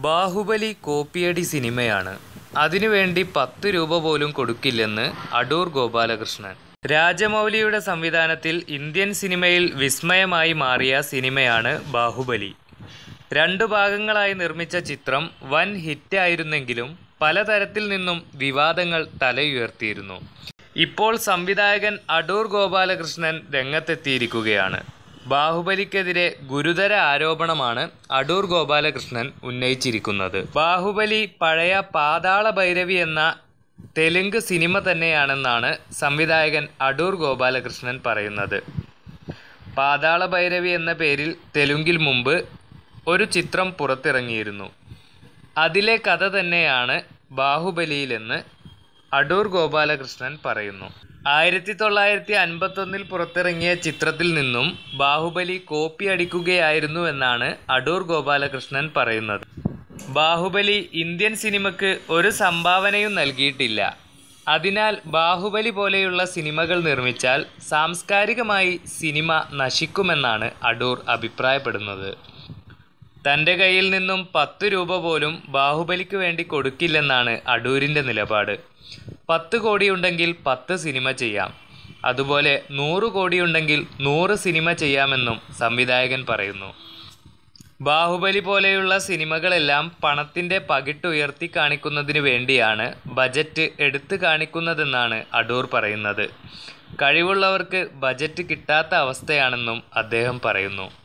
ബാഹുബലി കോപ്പിയടി സിനിമയാണ് അതിനുവേണ്ടി പത്ത് രൂപ പോലും കൊടുക്കില്ലെന്ന് അടൂർ ഗോപാലകൃഷ്ണൻ രാജമൗലിയുടെ സംവിധാനത്തിൽ ഇന്ത്യൻ സിനിമയിൽ വിസ്മയമായി മാറിയ സിനിമയാണ് ബാഹുബലി രണ്ടു ഭാഗങ്ങളായി നിർമ്മിച്ച ചിത്രം വൻ ഹിറ്റായിരുന്നെങ്കിലും പലതരത്തിൽ നിന്നും വിവാദങ്ങൾ തലയുയർത്തിയിരുന്നു ഇപ്പോൾ സംവിധായകൻ അടൂർ ഗോപാലകൃഷ്ണൻ രംഗത്തെത്തിയിരിക്കുകയാണ് ബാഹുബലിക്കെതിരെ ഗുരുതര ആരോപണമാണ് അടൂർ ഗോപാലകൃഷ്ണൻ ഉന്നയിച്ചിരിക്കുന്നത് ബാഹുബലി പഴയ പാതാള ഭൈരവി എന്ന തെലുങ്ക് സിനിമ തന്നെയാണെന്നാണ് സംവിധായകൻ അടൂർ ഗോപാലകൃഷ്ണൻ പറയുന്നത് പാതാള ഭൈരവി എന്ന പേരിൽ തെലുങ്കിൽ മുമ്പ് ഒരു ചിത്രം പുറത്തിറങ്ങിയിരുന്നു അതിലെ കഥ തന്നെയാണ് ബാഹുബലിയിലെന്ന് അടൂർ ഗോപാലകൃഷ്ണൻ പറയുന്നു ആയിരത്തി തൊള്ളായിരത്തി അൻപത്തൊന്നിൽ പുറത്തിറങ്ങിയ ചിത്രത്തിൽ നിന്നും ബാഹുബലി കോപ്പി അടിക്കുകയായിരുന്നു എന്നാണ് അടൂർ ഗോപാലകൃഷ്ണൻ പറയുന്നത് ബാഹുബലി ഇന്ത്യൻ സിനിമയ്ക്ക് ഒരു സംഭാവനയും നൽകിയിട്ടില്ല അതിനാൽ ബാഹുബലി പോലെയുള്ള സിനിമകൾ നിർമ്മിച്ചാൽ സാംസ്കാരികമായി സിനിമ നശിക്കുമെന്നാണ് അടൂർ അഭിപ്രായപ്പെടുന്നത് തൻ്റെ കയ്യിൽ നിന്നും പത്ത് രൂപ പോലും ബാഹുബലിക്ക് വേണ്ടി കൊടുക്കില്ലെന്നാണ് അടൂരിൻ്റെ നിലപാട് പത്ത് കോടിയുണ്ടെങ്കിൽ പത്ത് സിനിമ ചെയ്യാം അതുപോലെ നൂറ് കോടിയുണ്ടെങ്കിൽ നൂറ് സിനിമ ചെയ്യാമെന്നും സംവിധായകൻ പറയുന്നു ബാഹുബലി പോലെയുള്ള സിനിമകളെല്ലാം പണത്തിൻ്റെ പകിട്ടുയർത്തി കാണിക്കുന്നതിന് വേണ്ടിയാണ് ബജറ്റ് എടുത്തു കാണിക്കുന്നതെന്നാണ് അടൂർ പറയുന്നത് കഴിവുള്ളവർക്ക് ബജറ്റ് കിട്ടാത്ത അവസ്ഥയാണെന്നും അദ്ദേഹം പറയുന്നു